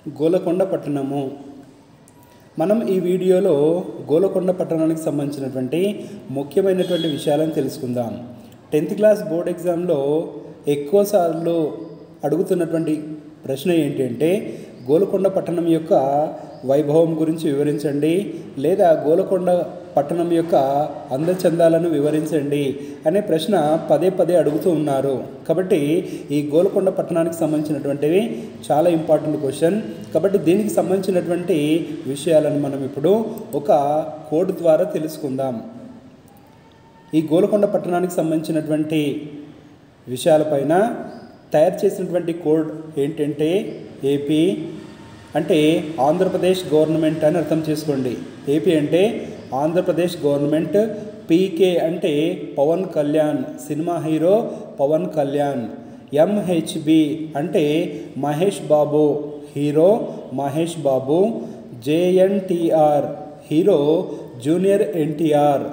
గోలకొండ పట్టణము మనం ఈ వీడియోలో గోలకొండ పట్టణానికి సంబంధించినటువంటి ముఖ్యమైనటువంటి విషయాలను తెలుసుకుందాం టెన్త్ క్లాస్ బోర్డ్ ఎగ్జామ్లో ఎక్కువ సార్లు అడుగుతున్నటువంటి ప్రశ్న ఏంటంటే గోలకొండ పట్టణం యొక్క వైభవం గురించి వివరించండి లేదా గోలకొండ పట్టణం యొక్క అందచందాలను వివరించండి అనే ప్రశ్న పదే పదే అడుగుతూ ఉన్నారు కాబట్టి ఈ గోలకొండ పట్టణానికి సంబంధించినటువంటివి చాలా ఇంపార్టెంట్ క్వశ్చన్ కాబట్టి దీనికి సంబంధించినటువంటి విషయాలను మనం ఇప్పుడు ఒక కోడ్ ద్వారా తెలుసుకుందాం ఈ గోలకొండ పట్టణానికి సంబంధించినటువంటి విషయాలపైన తయారు చేసినటువంటి కోడ్ ఏంటంటే ఏపీ అంటే ఆంధ్రప్రదేశ్ గవర్నమెంట్ అని అర్థం చేసుకోండి ఏపీ అంటే ఆంధ్రప్రదేశ్ గవర్నమెంట్ పీకే అంటే Pawan Kalyan cinema hero Pawan Kalyan MHB అంటే Mahesh Babu hero Mahesh Babu JNTR hero junior NTR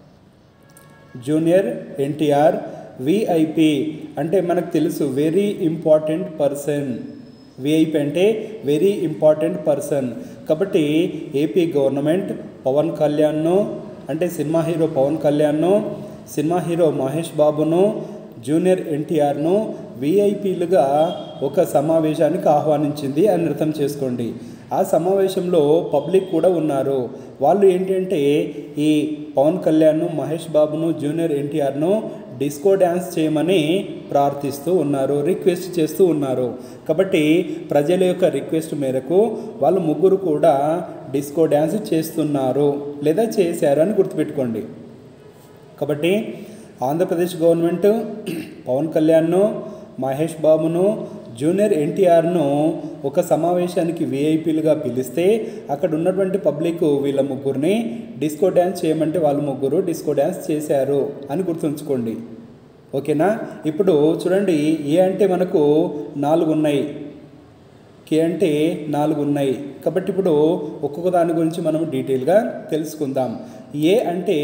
junior NTR VIP అంటే మనకు తెలుసు వెరీ ఇంపార్టెంట్ పర్సన్ విఐపి అంటే వెరీ ఇంపార్టెంట్ పర్సన్ కాబట్టి ఏపీ గవర్నమెంట్ పవన్ కళ్యాణ్ను అంటే సినిమా హీరో పవన్ కళ్యాణ్ను సినిమా హీరో మహేష్ బాబును జూనియర్ ఎన్టీఆర్ను విఐపీలుగా ఒక సమావేశానికి ఆహ్వానించింది అని అర్థం చేసుకోండి ఆ సమావేశంలో పబ్లిక్ కూడా ఉన్నారు వాళ్ళు ఏంటంటే ఈ పవన్ కళ్యాణ్ను మహేష్ బాబును జూనియర్ ఎన్టీఆర్ను డిస్కో డ్యాన్స్ చేయమని ప్రార్థిస్తూ ఉన్నారు రిక్వెస్ట్ చేస్తూ ఉన్నారు కాబట్టి ప్రజల యొక్క రిక్వెస్ట్ మేరకు వాళ్ళు ముగ్గురు కూడా డిస్కో డ్యాన్స్ చేస్తున్నారు లేదా చేశారు అని గుర్తుపెట్టుకోండి కాబట్టి ఆంధ్రప్రదేశ్ గవర్నమెంట్ పవన్ కళ్యాణ్ను మహేష్ బాబును జూనియర్ ఎన్టీఆర్ను ఒక సమావేశానికి విఐపీలుగా పిలిస్తే అక్కడ ఉన్నటువంటి పబ్లిక్ వీళ్ళ ముగ్గురిని డిస్కో డ్యాన్స్ చేయమంటే వాళ్ళ ముగ్గురు డిస్కో డ్యాన్స్ చేశారు అని గుర్తుంచుకోండి ఓకేనా ఇప్పుడు చూడండి ఏ అంటే మనకు నాలుగు ఉన్నాయి కే అంటే నాలుగు ఉన్నాయి కాబట్టి ఇప్పుడు ఒక్కొక్క దాని గురించి మనం డీటెయిల్గా తెలుసుకుందాం ఏ అంటే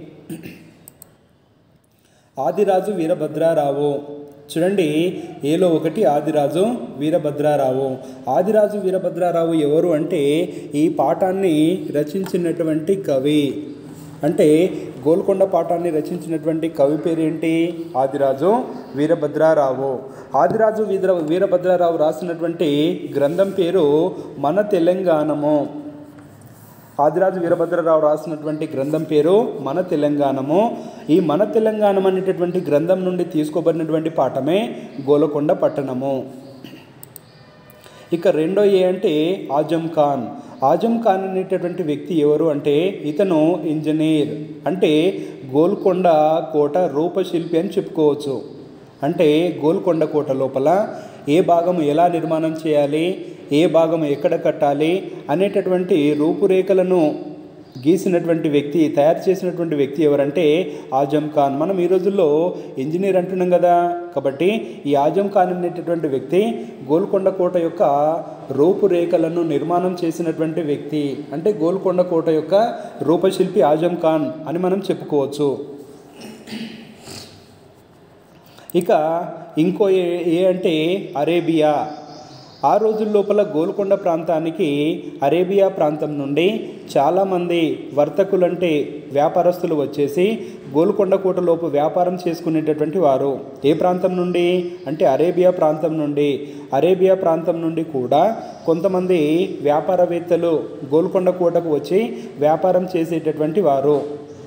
ఆదిరాజు వీరభద్రారావు చూడండి ఏలో ఒకటి ఆదిరాజు వీరభద్రారావు ఆదిరాజు వీరభద్రారావు ఎవరు అంటే ఈ పాఠాన్ని రచించినటువంటి కవి అంటే గోల్కొండ పాఠాన్ని రచించినటువంటి కవి పేరు ఏంటి ఆదిరాజు వీరభద్రారావు ఆదిరాజు వీర వీరభద్రారావు రాసినటువంటి గ్రంథం పేరు మన తెలంగాణము ఆదిరాజు వీరభద్రరావు రాసినటువంటి గ్రంథం పేరు మన తెలంగాణము ఈ మన తెలంగాణం అనేటటువంటి గ్రంథం నుండి తీసుకోబడినటువంటి పాఠమే గోలకొండ పట్టణము ఇక రెండో ఏ అంటే ఆజం ఖాన్ ఆజం ఖాన్ అనేటటువంటి వ్యక్తి ఎవరు అంటే ఇతను ఇంజనీర్ అంటే గోల్కొండ కోట రూపశిల్పి అని చెప్పుకోవచ్చు అంటే గోల్కొండ కోట లోపల ఏ భాగం ఎలా నిర్మాణం చేయాలి ఏ భాగం ఎక్కడ కట్టాలి అనేటటువంటి రూపురేఖలను గీసినటువంటి వ్యక్తి తయారు చేసినటువంటి వ్యక్తి ఎవరంటే ఆజం ఖాన్ మనం ఈ రోజుల్లో ఇంజనీర్ అంటున్నాం కదా కాబట్టి ఈ ఆజం ఖాన్ అనేటటువంటి వ్యక్తి గోల్కొండ కోట యొక్క రూపురేఖలను నిర్మాణం చేసినటువంటి వ్యక్తి అంటే గోల్కొండ కోట యొక్క రూపశిల్పి ఆజం ఖాన్ అని మనం చెప్పుకోవచ్చు ఇక ఇంకో ఏ ఏ అంటే అరేబియా ఆ రోజుల లోపల గోల్కొండ ప్రాంతానికి అరేబియా ప్రాంతం నుండి చాలామంది వర్తకులంటే వ్యాపారస్తులు వచ్చేసి గోల్కొండ కోటలోపు వ్యాపారం చేసుకునేటటువంటి వారు ఏ ప్రాంతం నుండి అంటే అరేబియా ప్రాంతం నుండి అరేబియా ప్రాంతం నుండి కూడా కొంతమంది వ్యాపారవేత్తలు గోల్కొండ కోటకు వచ్చి వ్యాపారం చేసేటటువంటి వారు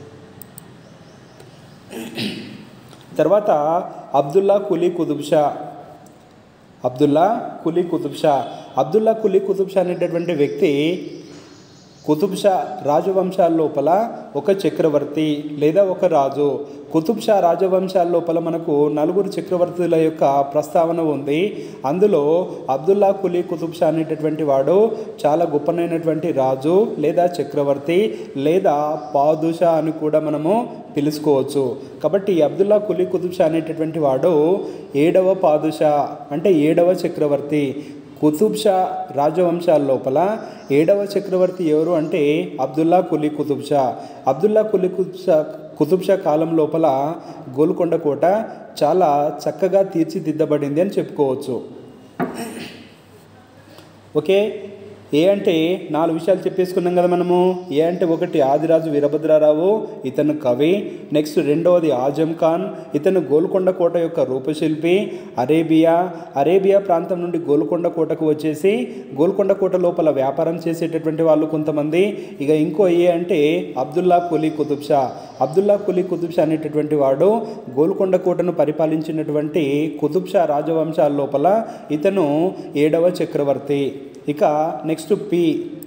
తర్వాత అబ్దుల్లా కులీ కుతుబ్ షా అబ్దుల్లా కులీ కుతుబ్ షా అబ్దుల్లా కులీ కుతుబ్ షా అనేటటువంటి వ్యక్తి కుతుబ్ షా రాజవంశాల లోపల ఒక చక్రవర్తి లేదా ఒక రాజు కుతుబ్ షా రాజవంశాల లోపల మనకు నలుగురు చక్రవర్తుల యొక్క ప్రస్తావన ఉంది అందులో అబ్దుల్లా కులీ కుతుబ్ షా అనేటటువంటి వాడు చాలా గొప్పనైనటువంటి రాజు లేదా చక్రవర్తి లేదా పాదుషా అని కూడా మనము పిలుచుకోవచ్చు కాబట్టి ఈ అబ్దుల్లా కులీ కుతుబ్ షా అనేటటువంటి వాడు ఏడవ పాదుషా అంటే ఏడవ చక్రవర్తి కుతుబ్ షా రాజవంశాల లోపల ఏడవ చక్రవర్తి ఎవరు అంటే అబ్దుల్లా కులీ కుతుబ్ షా అబ్దుల్లా కులీ కుతుబ్ షా కుతుబ్ షా కాలం లోపల గోల్కొండ కోట చాలా చక్కగా తీర్చిదిద్దబడింది అని చెప్పుకోవచ్చు ఓకే ఏ అంటే నాలుగు విషయాలు చెప్పేసుకున్నాం కదా మనము ఏ అంటే ఒకటి ఆదిరాజు వీరభద్రారావు ఇతను కవి నెక్స్ట్ రెండవది ఆజం ఖాన్ ఇతను గోల్కొండ కోట యొక్క రూపశిల్పి అరేబియా అరేబియా ప్రాంతం నుండి గోల్కొండ కోటకు వచ్చేసి గోల్కొండ కోట లోపల వ్యాపారం చేసేటటువంటి వాళ్ళు కొంతమంది ఇక ఇంకో ఏ అంటే అబ్దుల్లా కులీ కుతుబ్ షా అబ్దుల్లా కులీ కుతుబ్ షా అనేటటువంటి వాడు గోల్కొండ కోటను పరిపాలించినటువంటి కుతుబ్ షా రాజవంశాల లోపల ఇతను ఏడవ చక్రవర్తి ఇక నెక్స్ట్ పి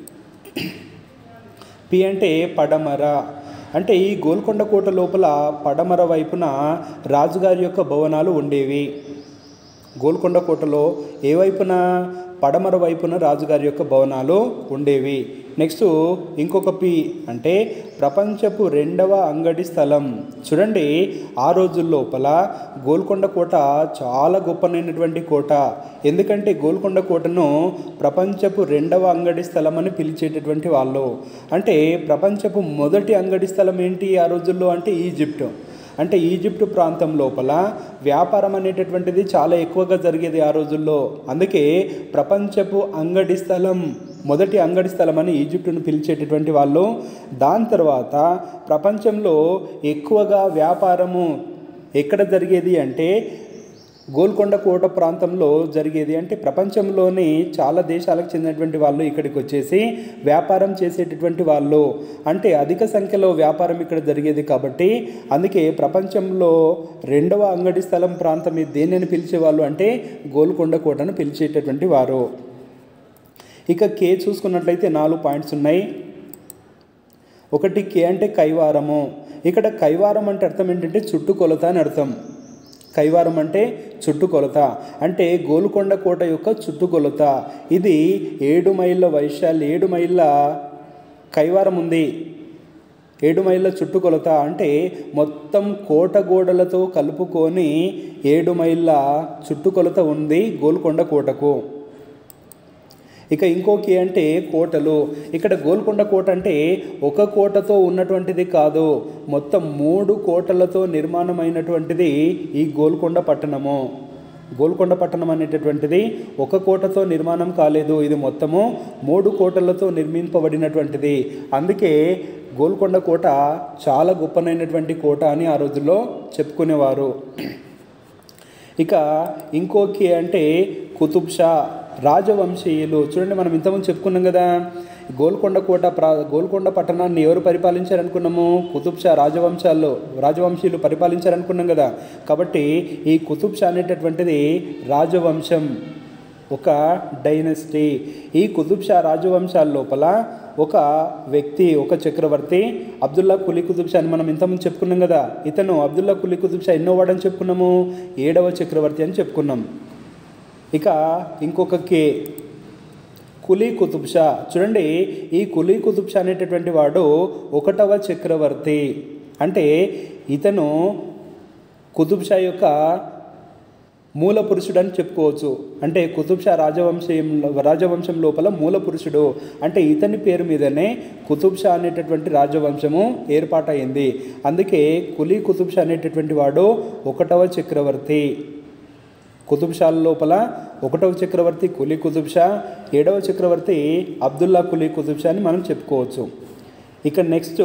పి అంటే పడమర అంటే ఈ గోల్కొండ కోట లోపల పడమర వైపున రాజుగారి యొక్క భవనాలు ఉండేవి గోల్కొండ కోటలో ఏ వైపున పడమర వైపున రాజుగారి యొక్క భవనాలు ఉండేవి నెక్స్ట్ ఇంకొక పి అంటే ప్రపంచపు రెండవ అంగడి స్థలం చూడండి ఆ రోజుల లోపల గోల్కొండ కోట చాలా గొప్పనైనటువంటి కోట ఎందుకంటే గోల్కొండ కోటను ప్రపంచపు రెండవ అంగడి స్థలం అని పిలిచేటటువంటి వాళ్ళు అంటే ప్రపంచపు మొదటి అంగడి స్థలం ఏంటి ఆ రోజుల్లో అంటే ఈజిప్ట్ అంటే ఈజిప్ట్ ప్రాంతం లోపల వ్యాపారం అనేటటువంటిది చాలా ఎక్కువగా జరిగేది ఆ రోజుల్లో అందుకే ప్రపంచపు అంగడి స్థలం మొదటి అంగడి స్థలం అని ఈజిప్టును పిలిచేటటువంటి వాళ్ళు దాని తర్వాత ప్రపంచంలో ఎక్కువగా వ్యాపారము ఎక్కడ జరిగేది అంటే గోల్కొండ కోట ప్రాంతంలో జరిగేది అంటే ప్రపంచంలోని చాలా దేశాలకు చెందినటువంటి వాళ్ళు ఇక్కడికి వచ్చేసి వ్యాపారం చేసేటటువంటి వాళ్ళు అంటే అధిక సంఖ్యలో వ్యాపారం ఇక్కడ జరిగేది కాబట్టి అందుకే ప్రపంచంలో రెండవ అంగడి స్థలం ప్రాంతం ఇది దేనిని పిలిచేవాళ్ళు అంటే గోల్కొండ కోటను పిలిచేటటువంటి వారు ఇక కే చూసుకున్నట్లయితే నాలుగు పాయింట్స్ ఉన్నాయి ఒకటి కే అంటే కైవారము ఇక్కడ కైవారం అంటే అర్థం ఏంటంటే చుట్టుకొలత అని అర్థం కైవారం అంటే చుట్టుకొలత అంటే గోల్కొండ కోట యొక్క చుట్టుకొలత ఇది ఏడు మైళ్ళ వైశాల్యం ఏడు మైళ్ళ కైవారం ఉంది ఏడు మైళ్ళ చుట్టుకొలత అంటే మొత్తం కోట గోడలతో కలుపుకొని ఏడు మైళ్ళ చుట్టుకొలత ఉంది గోల్కొండ కోటకు ఇక ఇంకోకి అంటే కోటలు ఇక్కడ గోల్కొండ కోట అంటే ఒక కోటతో ఉన్నటువంటిది కాదు మొత్తం మూడు కోటలతో నిర్మాణమైనటువంటిది ఈ గోల్కొండ పట్టణము గోల్కొండ పట్టణం అనేటటువంటిది ఒక కోటతో నిర్మాణం కాలేదు ఇది మొత్తము మూడు కోటలతో నిర్మింపబడినటువంటిది అందుకే గోల్కొండ కోట చాలా గొప్పనైనటువంటి కోట అని ఆ రోజుల్లో చెప్పుకునేవారు ఇక ఇంకోకి అంటే కుతుబ్ షా రాజవంశీయులు చూడండి మనం ఇంతకుముందు చెప్పుకున్నాం కదా గోల్కొండ కోట ప్రా గోల్కొండ పట్టణాన్ని ఎవరు పరిపాలించారనుకున్నాము కుతుబ్ షా రాజవంశాల్లో రాజవంశీయులు పరిపాలించారనుకున్నాం కదా కాబట్టి ఈ కుతుబ్ షా అనేటటువంటిది రాజవంశం ఒక డైనస్టీ ఈ కుతుబ్ షా రాజవంశాల లోపల ఒక వ్యక్తి ఒక చక్రవర్తి అబ్దుల్లా కులీ కుతుబ్ షా అని మనం ఇంతకుముందు చెప్పుకున్నాం కదా ఇతను అబ్దుల్లా కులీ కుతుబ్ షా ఎన్నో వాడని చెప్పుకున్నాము ఏడవ చక్రవర్తి అని చెప్పుకున్నాం ఇక ఇంకొక కే కులీ కుతుబ్ షా చూడండి ఈ కులీ కుతుబ్ షా అనేటటువంటి వాడు ఒకటవ చక్రవర్తి అంటే ఇతను కుతుబ్ షా యొక్క మూల పురుషుడు అని చెప్పుకోవచ్చు అంటే కుతుబ్ షా రాజవంశం రాజవంశం లోపల మూల పురుషుడు అంటే ఇతని పేరు మీదనే కుతుబ్ షా అనేటటువంటి రాజవంశము ఏర్పాటైంది అందుకే కులీ కుతుబ్ షా అనేటటువంటి వాడు ఒకటవ చక్రవర్తి కుతుబ్ షాల లోపల ఒకటవ చక్రవర్తి కులీ కుతుబ్ షా ఏడవ చక్రవర్తి అబ్దుల్లా కులీ కుతుబ్ షా అని మనం చెప్పుకోవచ్చు ఇక నెక్స్ట్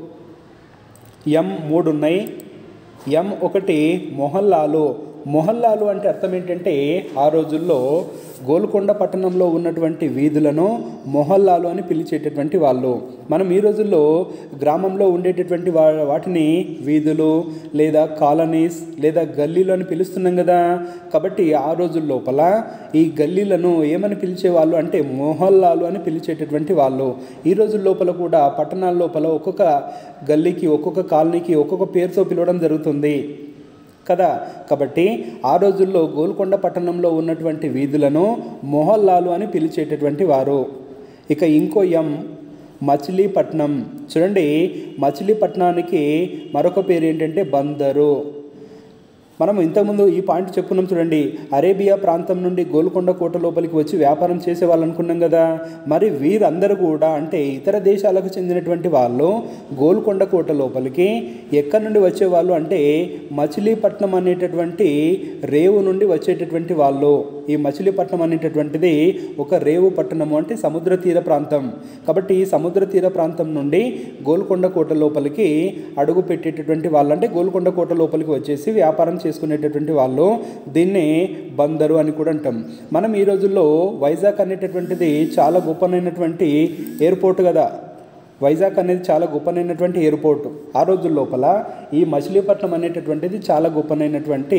ఎం మూడు ఉన్నాయి ఎం ఒకటి మొహల్లాలు మొహల్లాలు అంటే అర్థం ఏంటంటే ఆ రోజుల్లో గోల్కొండ పట్టణంలో ఉన్నటువంటి వీధులను మొహల్లాలు అని పిలిచేటటువంటి వాళ్ళు మనం ఈ రోజుల్లో గ్రామంలో ఉండేటటువంటి వా వాటిని వీధులు లేదా కాలనీస్ లేదా గల్లీలు అని పిలుస్తున్నాం కదా కాబట్టి ఆ రోజుల లోపల ఈ గల్లీలను ఏమని పిలిచేవాళ్ళు అంటే మొహల్లాలు అని పిలిచేటటువంటి వాళ్ళు ఈ రోజుల లోపల కూడా పట్టణాల లోపల ఒక్కొక్క గల్లీకి ఒక్కొక్క కాలనీకి ఒక్కొక్క పేరుతో పిలవడం జరుగుతుంది కదా కాబట్టి ఆ రోజుల్లో గోల్కొండ పట్టణంలో ఉన్నటువంటి వీధులను మొహల్లాలు అని పిలిచేటటువంటి వారు ఇక ఇంకో ఎం మచిలీపట్నం చూడండి మచిలీపట్నానికి మరొక పేరు ఏంటంటే బందరు మనం ఇంతకుముందు ఈ పాయింట్ చెప్పుకున్నాం చూడండి అరేబియా ప్రాంతం నుండి గోల్కొండ కోట లోపలికి వచ్చి వ్యాపారం చేసే వాళ్ళు అనుకున్నాం కదా మరి వీరందరూ కూడా అంటే ఇతర దేశాలకు చెందినటువంటి వాళ్ళు గోల్కొండ కోట లోపలికి ఎక్కడి నుండి వచ్చేవాళ్ళు అంటే మచిలీపట్నం అనేటటువంటి రేవు నుండి వచ్చేటటువంటి వాళ్ళు ఈ మచిలీపట్నం అనేటటువంటిది ఒక రేవు పట్టణము అంటే సముద్ర తీర ప్రాంతం కాబట్టి ఈ సముద్ర తీర ప్రాంతం నుండి గోల్కొండ కోట లోపలికి అడుగు పెట్టేటటువంటి వాళ్ళు అంటే గోల్కొండ కోట లోపలికి వచ్చేసి వ్యాపారం చేసుకునేటటువంటి వాళ్ళు దీన్ని బందరు అని కూడా అంటాం మనం ఈ రోజుల్లో వైజాగ్ అనేటటువంటిది చాలా గొప్పనైనటువంటి ఎయిర్పోర్ట్ కదా వైజాగ్ అనేది చాలా గొప్పనైనటువంటి ఎయిర్పోర్ట్ ఆ రోజుల లోపల ఈ మచిలీపట్నం అనేటటువంటిది చాలా గొప్పనైనటువంటి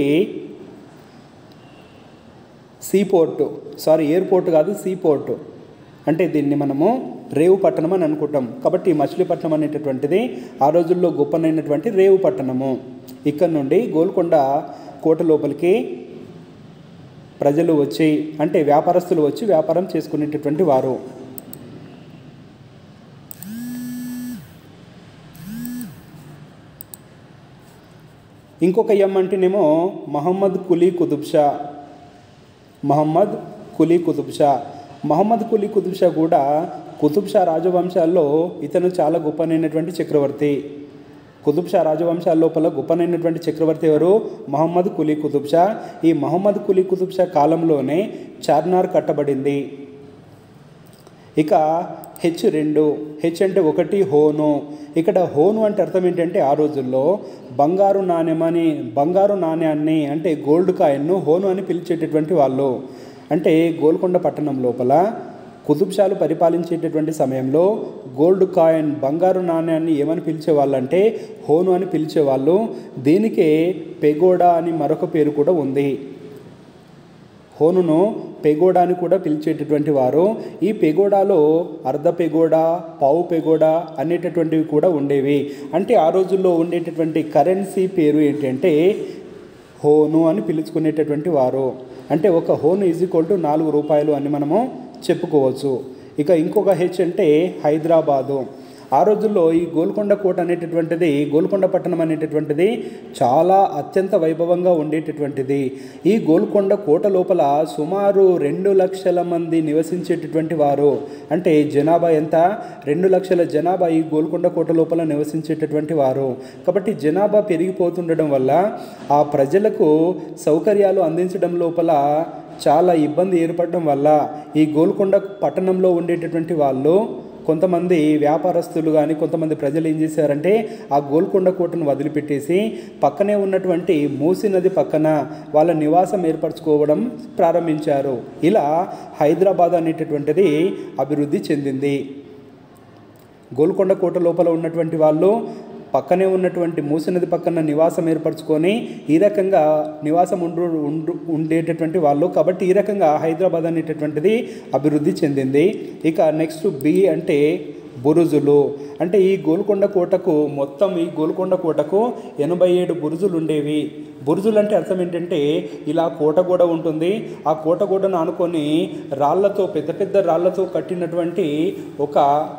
సీపోర్టు సారీ ఎయిర్పోర్ట్ కాదు సీపోర్టు అంటే దీన్ని మనము రేవు పట్టణం అని అనుకుంటాం కాబట్టి ఈ మచిలీపట్నం అనేటటువంటిది ఆ రోజుల్లో గొప్పనైనటువంటి రేవు పట్టణము ఇక్కడ నుండి గోల్కొండ కోట లోపలికి ప్రజలు వచ్చి అంటే వ్యాపారస్తులు వచ్చి వ్యాపారం చేసుకునేటటువంటి వారు ఇంకొక ఎం అంటేనేమో మహమ్మద్ కులీ కుతుబ్ షా మహమ్మద్ కులీ కుతుబ్ షా మహమ్మద్ కులీ కుతుబ్ షా కూడా కుతుబ్ షా రాజవంశాల్లో ఇతను చాలా గొప్పనైనటువంటి చక్రవర్తి కుతుబ్ షా రాజవంశాల లోపల గొప్పనైనటువంటి చక్రవర్తి ఎవరు మహమ్మద్ కులీ కుతుబ్ షా ఈ మహమ్మద్ కులీ కుతుబ్ షా కాలంలోనే చార్నార్ కట్టబడింది ఇక హెచ్ రెండు హెచ్ అంటే ఒకటి హోను ఇక్కడ హోను అంటే అర్థం ఏంటంటే ఆ రోజుల్లో బంగారు నాణ్యమని బంగారు నాణ్యాన్ని అంటే గోల్డ్ కాయిన్ను హోను అని పిలిచేటటువంటి వాళ్ళు అంటే గోల్కొండ పట్టణం లోపల కుతుబ్షాలు పరిపాలించేటటువంటి సమయంలో గోల్డ్ కాయిన్ బంగారు నాణ్యాన్ని ఏమని పిలిచేవాళ్ళంటే హోను అని పిలిచేవాళ్ళు దీనికే పెగోడా అని మరొక పేరు కూడా ఉంది హోనును పెగోడా అని కూడా పిలిచేటటువంటి వారు ఈ పెగోడాలో అర్ధ పెగోడా పావు పెగోడా అనేటటువంటివి కూడా ఉండేవి అంటే ఆ రోజుల్లో ఉండేటటువంటి కరెన్సీ పేరు ఏంటంటే హోను అని పిలుచుకునేటటువంటి వారు అంటే ఒక హోను ఈజ్ ఈక్వల్ టు నాలుగు రూపాయలు అని మనము చెప్పుకోవచ్చు ఇక ఇంకొక హెచ్ అంటే హైదరాబాదు ఆ రోజుల్లో ఈ గోల్కొండ కోట అనేటటువంటిది గోల్కొండ పట్టణం అనేటటువంటిది చాలా అత్యంత వైభవంగా ఉండేటటువంటిది ఈ గోల్కొండ కోట లోపల సుమారు రెండు లక్షల మంది నివసించేటటువంటి వారు అంటే జనాభా ఎంత రెండు లక్షల జనాభా ఈ గోల్కొండ కోట లోపల నివసించేటటువంటి వారు కాబట్టి జనాభా పెరిగిపోతుండడం వల్ల ఆ ప్రజలకు సౌకర్యాలు అందించడం లోపల చాలా ఇబ్బంది ఏర్పడడం వల్ల ఈ గోల్కొండ పట్టణంలో ఉండేటటువంటి వాళ్ళు కొంతమంది వ్యాపారస్తులు కానీ కొంతమంది ప్రజలు ఏం చేశారంటే ఆ గోల్కొండ కోటను వదిలిపెట్టేసి పక్కనే ఉన్నటువంటి మూసి నది పక్కన వాళ్ళ నివాసం ఏర్పరచుకోవడం ప్రారంభించారు ఇలా హైదరాబాద్ అనేటటువంటిది అభివృద్ధి చెందింది గోల్కొండ కోట లోపల ఉన్నటువంటి వాళ్ళు పక్కనే ఉన్నటువంటి మూసి నది పక్కన నివాసం ఏర్పరచుకొని ఈ రకంగా నివాసం ఉండు ఉండు ఉండేటటువంటి వాళ్ళు కాబట్టి ఈ రకంగా హైదరాబాద్ అనేటటువంటిది అభివృద్ధి చెందింది ఇక నెక్స్ట్ బి అంటే బురుజులు అంటే ఈ గోల్కొండ కోటకు మొత్తం ఈ గోల్కొండ కోటకు ఎనభై ఏడు బురుజులు ఉండేవి బురుజులు అంటే అర్థం ఏంటంటే ఇలా కోట కూడా ఉంటుంది ఆ కోట గోడను ఆనుకొని రాళ్లతో పెద్ద పెద్ద రాళ్లతో కట్టినటువంటి ఒక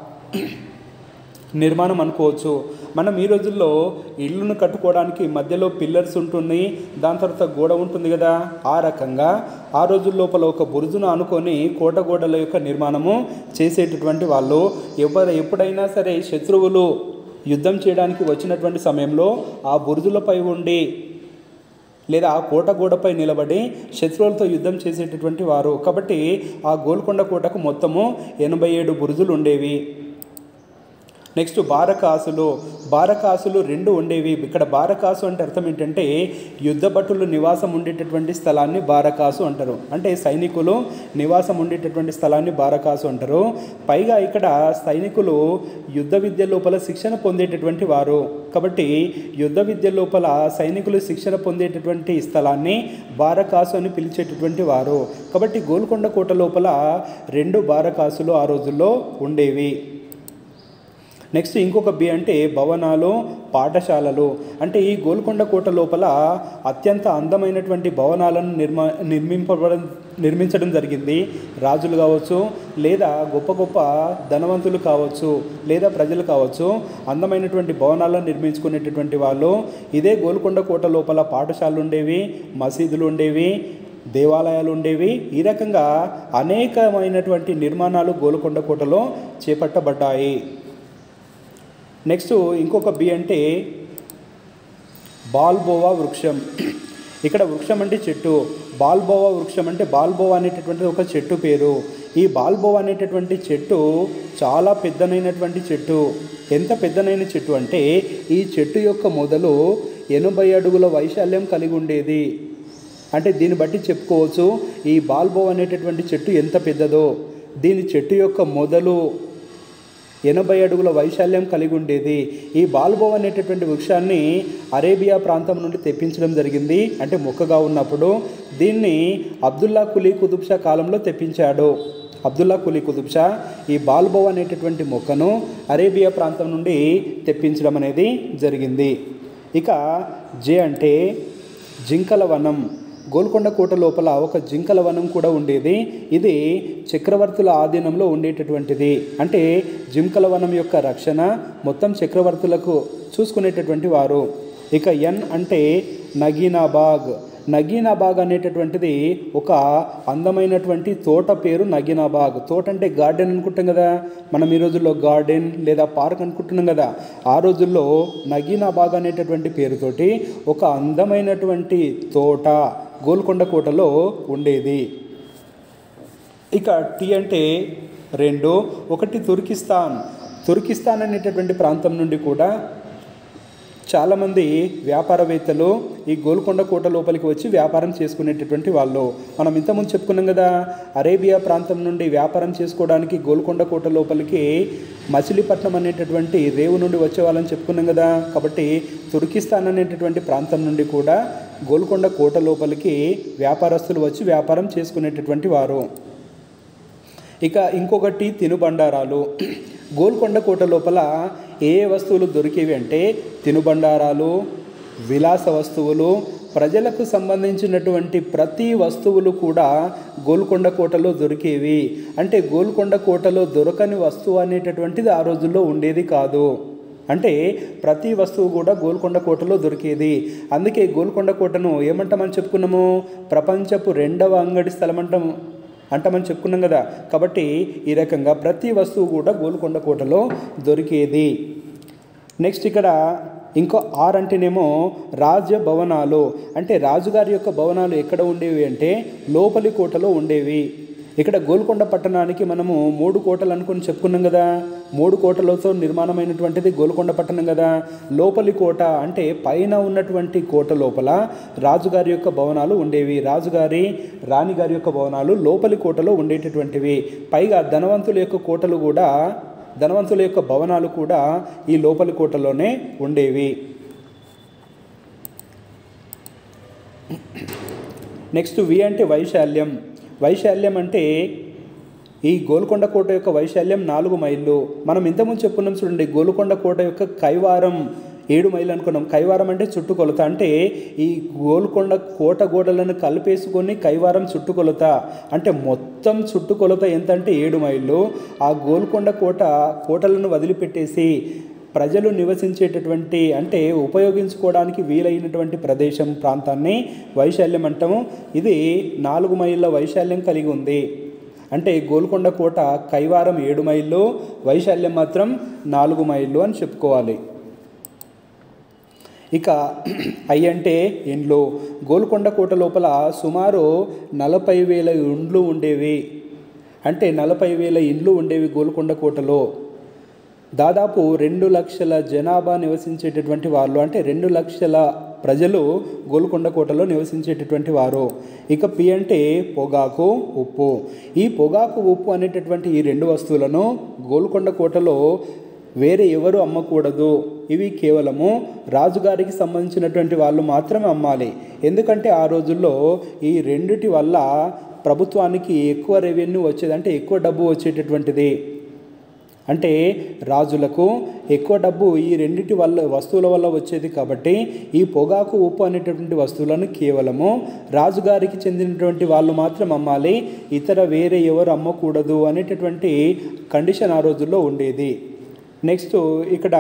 నిర్మాణం అనుకోవచ్చు మనం ఈ రోజుల్లో ఇల్లును కట్టుకోవడానికి మధ్యలో పిల్లర్స్ ఉంటుంది దాని తర్వాత గోడ ఉంటుంది కదా ఆ రకంగా ఆ రోజుల లోపల ఒక బురుజును అనుకొని కోట గోడల యొక్క నిర్మాణము చేసేటటువంటి వాళ్ళు ఎవరు ఎప్పుడైనా సరే శత్రువులు యుద్ధం చేయడానికి వచ్చినటువంటి సమయంలో ఆ బురుజులపై ఉండి లేదా ఆ కోట గోడపై నిలబడి శత్రువులతో యుద్ధం చేసేటటువంటి వారు కాబట్టి ఆ గోల్కొండ కోటకు మొత్తము ఎనభై ఏడు బురుజులు ఉండేవి నెక్స్ట్ బారకాసులు బారకాసులు రెండు ఉండేవి ఇక్కడ బారకాసు అంటే అర్థం ఏంటంటే యుద్ధ భటులు నివాసం ఉండేటటువంటి స్థలాన్ని బారకాసు అంటారు అంటే సైనికులు నివాసం ఉండేటటువంటి స్థలాన్ని బారకాసు అంటారు పైగా ఇక్కడ సైనికులు యుద్ధ విద్య లోపల శిక్షణ పొందేటటువంటి వారు కాబట్టి యుద్ధ విద్య లోపల సైనికులు శిక్షణ పొందేటటువంటి స్థలాన్ని బారకాసు అని పిలిచేటటువంటి వారు కాబట్టి గోల్కొండ కోట లోపల రెండు బారకాసులు ఆ రోజుల్లో ఉండేవి నెక్స్ట్ ఇంకొక బి అంటే భవనాలు పాఠశాలలు అంటే ఈ గోల్కొండ కోట లోపల అత్యంత అందమైనటువంటి భవనాలను నిర్మా నిర్మింపబడం నిర్మించడం జరిగింది రాజులు కావచ్చు లేదా గొప్ప గొప్ప ధనవంతులు కావచ్చు లేదా ప్రజలు కావచ్చు అందమైనటువంటి భవనాలను నిర్మించుకునేటటువంటి వాళ్ళు ఇదే గోల్కొండ కోట లోపల పాఠశాలలు ఉండేవి మసీదులు ఉండేవి దేవాలయాలు ఉండేవి ఈ రకంగా అనేకమైనటువంటి నిర్మాణాలు గోల్కొండ కోటలో చేపట్టబడ్డాయి నెక్స్ట్ ఇంకొక బి అంటే బాల్బోవా వృక్షం ఇక్కడ వృక్షం అంటే చెట్టు బాల్బోవా వృక్షం అంటే బాల్బోవా అనేటటువంటి ఒక చెట్టు పేరు ఈ బాల్బోవా అనేటటువంటి చెట్టు చాలా పెద్దనైనటువంటి చెట్టు ఎంత పెద్దనైన చెట్టు అంటే ఈ చెట్టు యొక్క మొదలు ఎనభై అడుగుల వైశాల్యం కలిగి ఉండేది అంటే దీన్ని బట్టి చెప్పుకోవచ్చు ఈ బాల్బో అనేటటువంటి చెట్టు ఎంత పెద్దదో దీని చెట్టు యొక్క మొదలు ఎనభై అడుగుల వైశాల్యం కలిగి ఉండేది ఈ బాల్బో అనేటటువంటి వృక్షాన్ని అరేబియా ప్రాంతం నుండి తెప్పించడం జరిగింది అంటే మొక్కగా ఉన్నప్పుడు దీన్ని అబ్దుల్లా కులీ కుతుబ్ షా కాలంలో తెప్పించాడు అబ్దుల్లా కులీ కుతుబ్ షా ఈ బాల్బో అనేటటువంటి మొక్కను అరేబియా ప్రాంతం నుండి తెప్పించడం అనేది జరిగింది ఇక జే అంటే జింకల వనం గోల్కొండ కోట లోపల ఒక జింకల వనం కూడా ఉండేది ఇది చక్రవర్తుల ఆధీనంలో ఉండేటటువంటిది అంటే జింకల వనం యొక్క రక్షణ మొత్తం చక్రవర్తులకు చూసుకునేటటువంటి వారు ఇక ఎన్ అంటే నగీనాబాగ్ నగీనాబాగ్ అనేటటువంటిది ఒక అందమైనటువంటి తోట పేరు నగీనాబాగ్ తోట అంటే గార్డెన్ అనుకుంటాం కదా మనం ఈ రోజుల్లో గార్డెన్ లేదా పార్క్ అనుకుంటున్నాం కదా ఆ రోజుల్లో నగీనాబాగ్ అనేటటువంటి పేరుతోటి ఒక అందమైనటువంటి తోట గోల్కొండ కోటలో ఉండేది ఇక టీ అంటే రెండు ఒకటి తుర్కిస్తాన్ తుర్కిస్తాన్ అనేటటువంటి ప్రాంతం నుండి కూడా చాలామంది వ్యాపారవేత్తలు ఈ గోల్కొండ కోట లోపలికి వచ్చి వ్యాపారం చేసుకునేటటువంటి వాళ్ళు మనం ఇంతకుముందు చెప్పుకున్నాం కదా అరేబియా ప్రాంతం నుండి వ్యాపారం చేసుకోవడానికి గోల్కొండ కోట లోపలికి మచిలీపట్నం అనేటటువంటి రేవు నుండి వచ్చే వాళ్ళని చెప్పుకున్నాం కదా కాబట్టి తుర్కిస్తాన్ అనేటటువంటి ప్రాంతం నుండి కూడా గోల్కొండ కోట లోపలికి వ్యాపారస్తులు వచ్చి వ్యాపారం చేసుకునేటటువంటి వారు ఇక ఇంకొకటి తినుబండారాలు గోల్కొండ కోట లోపల ఏ ఏ వస్తువులు దొరికేవి అంటే తినుబండారాలు విలాస వస్తువులు ప్రజలకు సంబంధించినటువంటి ప్రతి వస్తువులు కూడా గోల్కొండ కోటలో దొరికేవి అంటే గోల్కొండ కోటలో దొరకని వస్తువు అనేటటువంటిది ఆ రోజుల్లో ఉండేది కాదు అంటే ప్రతి వస్తువు కూడా గోల్కొండ కోటలో దొరికేది అందుకే గోల్కొండ కోటను ఏమంటామని చెప్పుకున్నాము ప్రపంచపు రెండవ అంగడి స్థలం అంటాము అంటామని చెప్పుకున్నాం కదా కాబట్టి ఈ రకంగా ప్రతి వస్తువు కూడా గోల్కొండ కోటలో దొరికేది నెక్స్ట్ ఇక్కడ ఇంకో ఆర్ అంటేనేమో రాజ భవనాలు అంటే రాజుగారి యొక్క భవనాలు ఎక్కడ ఉండేవి అంటే లోపలి కోటలో ఉండేవి ఇక్కడ గోల్కొండ పట్టణానికి మనము మూడు కోటలు అనుకుని చెప్పుకున్నాం కదా మూడు కోటలతో నిర్మాణమైనటువంటిది గోల్కొండ పట్టణం కదా లోపలి కోట అంటే పైన ఉన్నటువంటి కోట లోపల రాజుగారి యొక్క భవనాలు ఉండేవి రాజుగారి రాణిగారి యొక్క భవనాలు లోపలి కోటలో ఉండేటటువంటివి పైగా ధనవంతుల యొక్క కోటలు కూడా ధనవంతుల యొక్క భవనాలు కూడా ఈ లోపలి కోటలోనే ఉండేవి నెక్స్ట్ వి అంటే వైశాల్యం వైశాల్యం అంటే ఈ గోల్కొండ కోట యొక్క వైశాల్యం నాలుగు మైళ్ళు మనం ఇంతకుముందు చెప్పుకున్నాం చూడండి గోల్కొండ కోట యొక్క కైవారం ఏడు మైళ్ళు అనుకున్నాం కైవారం అంటే చుట్టుకొలత అంటే ఈ గోల్కొండ కోట గోడలను కలిపేసుకొని కైవారం చుట్టుకొలత అంటే మొత్తం చుట్టుకొలత ఎంత అంటే ఏడు మైళ్ళు ఆ గోల్కొండ కోట కోటలను వదిలిపెట్టేసి ప్రజలు నివసించేటటువంటి అంటే ఉపయోగించుకోవడానికి వీలైనటువంటి ప్రదేశం ప్రాంతాన్ని వైశాల్యం అంటాము ఇది నాలుగు మైళ్ళ వైశాల్యం కలిగి ఉంది అంటే గోల్కొండ కోట కైవారం ఏడు మైళ్ళు వైశాల్యం మాత్రం నాలుగు మైళ్ళు అని చెప్పుకోవాలి ఇక ఐ అంటే ఇండ్లు గోల్కొండ కోట లోపల సుమారు నలభై వేల ఇండ్లు ఉండేవి అంటే నలభై వేల ఇండ్లు ఉండేవి గోల్కొండ కోటలో దాదాపు రెండు లక్షల జనాభా నివసించేటటువంటి వాళ్ళు అంటే రెండు లక్షల ప్రజలు గోల్కొండ కోటలో నివసించేటటువంటి వారు ఇక పి అంటే పొగాకు ఉప్పు ఈ పొగాకు ఉప్పు అనేటటువంటి ఈ రెండు వస్తువులను గోల్కొండ కోటలో వేరే ఎవరు అమ్మకూడదు ఇవి కేవలము రాజుగారికి సంబంధించినటువంటి వాళ్ళు మాత్రమే అమ్మాలి ఎందుకంటే ఆ రోజుల్లో ఈ రెండిటి వల్ల ప్రభుత్వానికి ఎక్కువ రెవెన్యూ వచ్చేది అంటే ఎక్కువ డబ్బు వచ్చేటటువంటిది అంటే రాజులకు ఎక్కువ డబ్బు ఈ రెండిటి వల్ల వస్తువుల వల్ల వచ్చేది కాబట్టి ఈ పొగాకు ఉప్పు అనేటటువంటి వస్తువులను కేవలము రాజుగారికి చెందినటువంటి వాళ్ళు మాత్రం అమ్మాలి ఇతర వేరే ఎవరు అమ్మకూడదు అనేటటువంటి కండిషన్ ఆ రోజుల్లో ఉండేది నెక్స్ట్ ఇక్కడ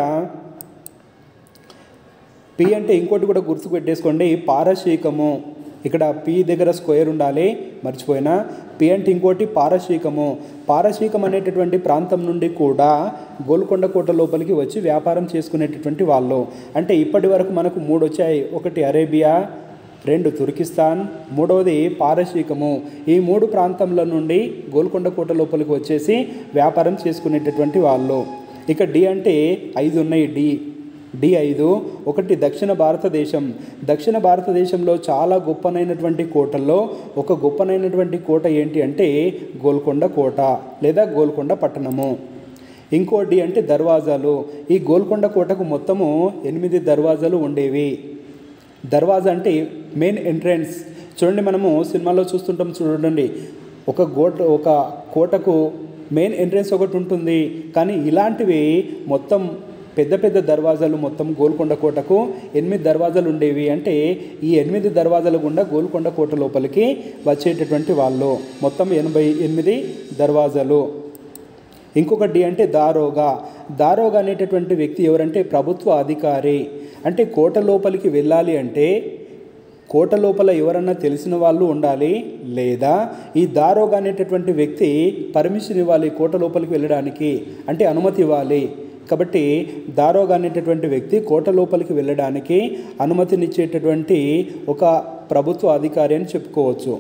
పి అంటే ఇంకోటి కూడా గుర్తు పెట్టేసుకోండి పారశీకము ఇక్కడ పి దగ్గర స్క్వేర్ ఉండాలి మర్చిపోయినా పి అంటే ఇంకోటి పారశీకము పారశీకం అనేటటువంటి ప్రాంతం నుండి కూడా గోల్కొండ కోట లోపలికి వచ్చి వ్యాపారం చేసుకునేటటువంటి వాళ్ళు అంటే ఇప్పటి వరకు మనకు మూడు వచ్చాయి ఒకటి అరేబియా రెండు తుర్కిస్తాన్ మూడవది పారసీకము ఈ మూడు ప్రాంతంల నుండి గోల్కొండ కోట లోపలికి వచ్చేసి వ్యాపారం చేసుకునేటటువంటి వాళ్ళు ఇక డి అంటే ఐదు ఉన్నాయి డి డి ఐదు ఒకటి దక్షిణ భారతదేశం దక్షిణ భారతదేశంలో చాలా గొప్పనైనటువంటి కోటల్లో ఒక గొప్పనైనటువంటి కోట ఏంటి అంటే గోల్కొండ కోట లేదా గోల్కొండ పట్టణము ఇంకోటి అంటే దర్వాజాలు ఈ గోల్కొండ కోటకు మొత్తము ఎనిమిది దర్వాజాలు ఉండేవి దర్వాజా అంటే మెయిన్ ఎంట్రన్స్ చూడండి మనము సినిమాలో చూస్తుంటాం చూడండి ఒక గోట ఒక కోటకు మెయిన్ ఎంట్రన్స్ ఒకటి ఉంటుంది కానీ ఇలాంటివి మొత్తం పెద్ద పెద్ద దర్వాజాలు మొత్తం గోల్కొండ కోటకు ఎనిమిది దర్వాజాలు ఉండేవి అంటే ఈ ఎనిమిది దర్వాజాల గుండా గోల్కొండ కోట లోపలికి వచ్చేటటువంటి వాళ్ళు మొత్తం ఎనభై ఎనిమిది దర్వాజాలు ఇంకొకటి అంటే దారోగా దారోగా అనేటటువంటి వ్యక్తి ఎవరంటే ప్రభుత్వ అధికారి అంటే కోట లోపలికి వెళ్ళాలి అంటే కోట లోపల ఎవరన్నా తెలిసిన వాళ్ళు ఉండాలి లేదా ఈ దారోగా అనేటటువంటి వ్యక్తి పర్మిషన్ ఇవ్వాలి కోట లోపలికి వెళ్ళడానికి అంటే అనుమతి ఇవ్వాలి కాబట్టి దారోగా అనేటటువంటి వ్యక్తి కోట లోపలికి వెళ్ళడానికి అనుమతినిచ్చేటటువంటి ఒక ప్రభుత్వ అధికారి అని చెప్పుకోవచ్చు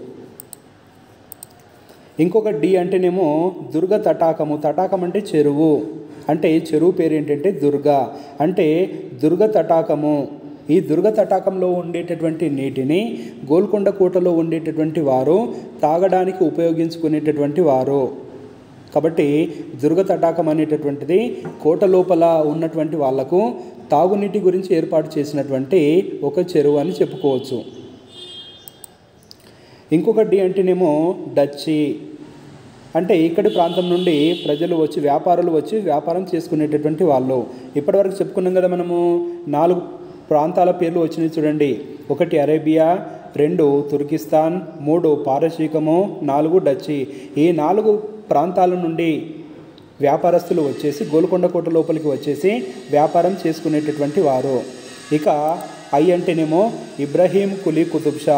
ఇంకొక డి అంటేనేమో దుర్గ తటాకము తటాకం అంటే చెరువు అంటే చెరువు పేరు ఏంటంటే దుర్గ అంటే దుర్గ తటాకము ఈ దుర్గ తటాకంలో ఉండేటటువంటి నీటిని గోల్కొండ కోటలో ఉండేటటువంటి వారు తాగడానికి ఉపయోగించుకునేటటువంటి వారు కాబట్టి దుర్గ తటాకం అనేటటువంటిది కోట లోపల ఉన్నటువంటి వాళ్లకు తాగునీటి గురించి ఏర్పాటు చేసినటువంటి ఒక చెరువు అని చెప్పుకోవచ్చు ఇంకొకటి అంటేనేమో డచ్చి అంటే ఇక్కడి ప్రాంతం నుండి ప్రజలు వచ్చి వ్యాపారులు వచ్చి వ్యాపారం చేసుకునేటటువంటి వాళ్ళు ఇప్పటివరకు చెప్పుకున్నాం కదా మనము నాలుగు ప్రాంతాల పేర్లు వచ్చినాయి చూడండి ఒకటి అరేబియా రెండు తుర్కిస్తాన్ మూడు పారసీకము నాలుగు డచ్చి ఈ నాలుగు ప్రాంతాల నుండి వ్యాపారస్తులు వచ్చేసి గోల్కొండ కోట లోపలికి వచ్చేసి వ్యాపారం చేసుకునేటటువంటి వారు ఇక ఐ అంటేనేమో ఇబ్రహీం కులీ కుతుబ్ షా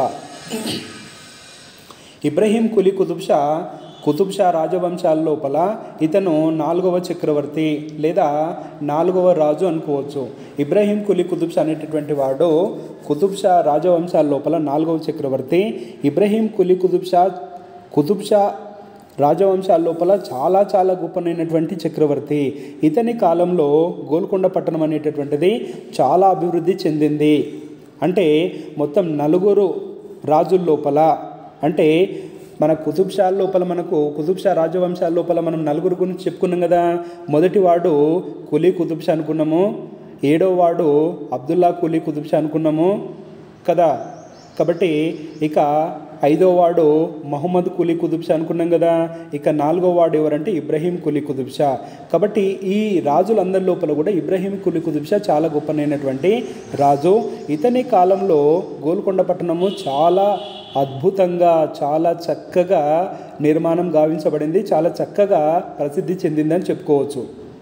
ఇబ్రహీం కులీ కుతుబ్ షా కుతుబ్ షా రాజవంశాల లోపల ఇతను నాలుగవ చక్రవర్తి లేదా నాలుగవ రాజు అనుకోవచ్చు ఇబ్రహీం కులీ కుతుబ్ షా అనేటటువంటి వాడు కుతుబ్ షా రాజవంశాల లోపల నాలుగవ చక్రవర్తి ఇబ్రహీం కులీ కుతుబ్ షా కుతుబ్ షా రాజవంశాల లోపల చాలా చాలా గొప్పనైనటువంటి చక్రవర్తి ఇతని కాలంలో గోల్కొండ పట్టణం అనేటటువంటిది చాలా అభివృద్ధి చెందింది అంటే మొత్తం నలుగురు రాజుల లోపల అంటే మన కుతుబ్ షా లోపల మనకు కుతుబ్ షా రాజవంశాల లోపల మనం నలుగురు గురించి చెప్పుకున్నాం కదా మొదటి వాడు కులీ కుతుబ్ షా అనుకున్నాము ఏడో వాడు అబ్దుల్లా కులీ కుతుబ్ షా అనుకున్నాము కదా కాబట్టి ఇక ఐదో వాడు మహమ్మద్ కులీ కుతుబ్ షా అనుకున్నాం కదా ఇక నాలుగో వాడు ఎవరంటే ఇబ్రహీం కులీ కుతుబ్ షా కాబట్టి ఈ రాజులందరి లోపల కూడా ఇబ్రహీం కులీ కుతుబ్ షా చాలా గొప్పనైనటువంటి రాజు ఇతని కాలంలో గోల్కొండ పట్టణము చాలా అద్భుతంగా చాలా చక్కగా నిర్మాణం గావించబడింది చాలా చక్కగా ప్రసిద్ధి చెందిందని చెప్పుకోవచ్చు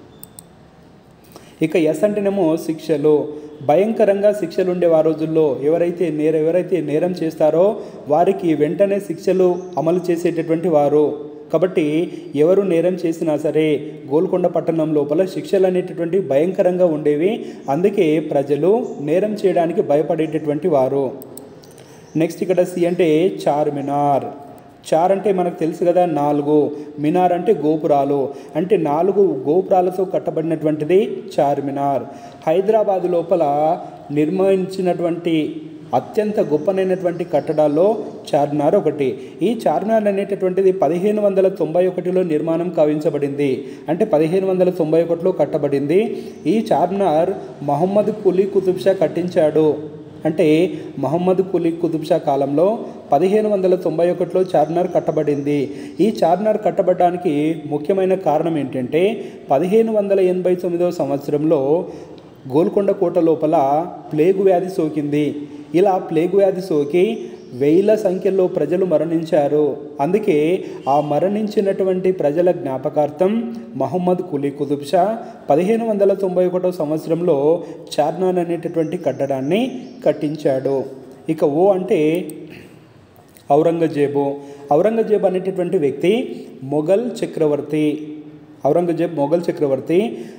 ఇక ఎస్ అంటేనేమో శిక్షలు భయంకరంగా శిక్షలు ఉండే ఆ రోజుల్లో ఎవరైతే నేర ఎవరైతే నేరం చేస్తారో వారికి వెంటనే శిక్షలు అమలు చేసేటటువంటి వారు కాబట్టి ఎవరు నేరం చేసినా సరే గోల్కొండ పట్టణం లోపల శిక్షలు అనేటటువంటి భయంకరంగా ఉండేవి అందుకే ప్రజలు నేరం చేయడానికి భయపడేటటువంటి వారు నెక్స్ట్ ఇక్కడ సి అంటే చార్మినార్ చార్ అంటే మనకు తెలుసు కదా నాలుగు మినార్ అంటే గోపురాలు అంటే నాలుగు గోపురాలతో కట్టబడినటువంటిది చార్మినార్ హైదరాబాద్ లోపల నిర్మించినటువంటి అత్యంత గొప్పనైనటువంటి కట్టడాల్లో చార్మినార్ ఒకటి ఈ చార్మినార్ అనేటటువంటిది పదిహేను వందల తొంభై ఒకటిలో నిర్మాణం కావించబడింది అంటే పదిహేను వందల తొంభై ఒకటిలో కట్టబడింది ఈ చార్మినార్ మహమ్మద్ కులీ కుతుబ్ షా కట్టించాడు అంటే మహమ్మద్ కులీ కుతుబ్ షా కాలంలో పదిహేను వందల తొంభై ఒకటిలో చార్మినార్ కట్టబడింది ఈ చార్మినార్ కట్టబడడానికి ముఖ్యమైన కారణం ఏంటంటే పదిహేను వందల ఎనభై తొమ్మిదవ సంవత్సరంలో గోల్కొండ కోట లోపల ప్లేగు వ్యాధి సోకింది ఇలా ప్లేగు వ్యాధి సోకి వేల సంఖ్యలో ప్రజలు మరణించారు అందుకే ఆ మరణించినటువంటి ప్రజల జ్ఞాపకార్థం మహమ్మద్ కులీ కుతుబ్ షా పదిహేను వందల తొంభై ఒకటో సంవత్సరంలో చార్నాన్ అనేటటువంటి కట్టడాన్ని కట్టించాడు ఇక ఓ అంటే ఔరంగజేబు ఔరంగజేబు అనేటటువంటి వ్యక్తి మొఘల్ చక్రవర్తి ఔరంగజేబ్ మొఘల్ చక్రవర్తి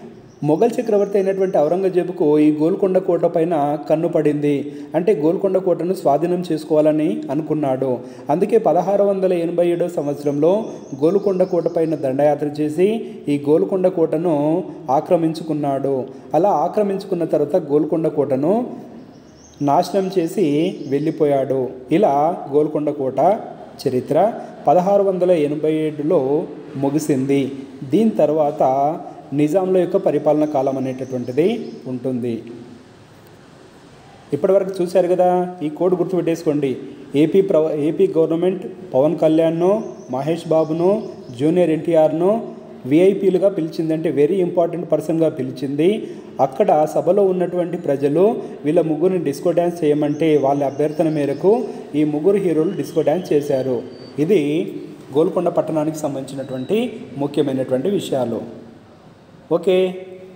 మొఘల్ చక్రవర్తి అయినటువంటి ఔరంగజేబుకు ఈ గోల్కొండ కోట పైన కన్ను పడింది అంటే గోల్కొండ కోటను స్వాధీనం చేసుకోవాలని అనుకున్నాడు అందుకే పదహారు వందల ఎనభై ఏడో సంవత్సరంలో గోల్కొండ కోట పైన దండయాత్ర చేసి ఈ గోల్కొండ కోటను ఆక్రమించుకున్నాడు అలా ఆక్రమించుకున్న తర్వాత గోల్కొండ కోటను నాశనం చేసి వెళ్ళిపోయాడు ఇలా గోల్కొండ కోట చరిత్ర పదహారు వందల ఎనభై ఏడులో ముగిసింది దీని తర్వాత నిజాంల యొక్క పరిపాలన కాలం అనేటటువంటిది ఉంటుంది ఇప్పటివరకు చూశారు కదా ఈ కోడ్ గుర్తుపెట్టేసుకోండి ఏపీ ప్ర ఏపీ గవర్నమెంట్ పవన్ కళ్యాణ్ను మహేష్ బాబును జూనియర్ ఎన్టీఆర్ను విఐపీలుగా పిలిచింది అంటే వెరీ ఇంపార్టెంట్ పర్సన్గా పిలిచింది అక్కడ సభలో ఉన్నటువంటి ప్రజలు వీళ్ళ ముగ్గురిని డిస్కో డ్యాన్స్ చేయమంటే వాళ్ళ అభ్యర్థన మేరకు ఈ ముగ్గురు హీరోలు డిస్కో డ్యాన్స్ చేశారు ఇది గోల్కొండ పట్టణానికి సంబంధించినటువంటి ముఖ్యమైనటువంటి విషయాలు okay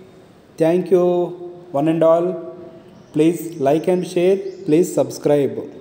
thank you one and all please like and share please subscribe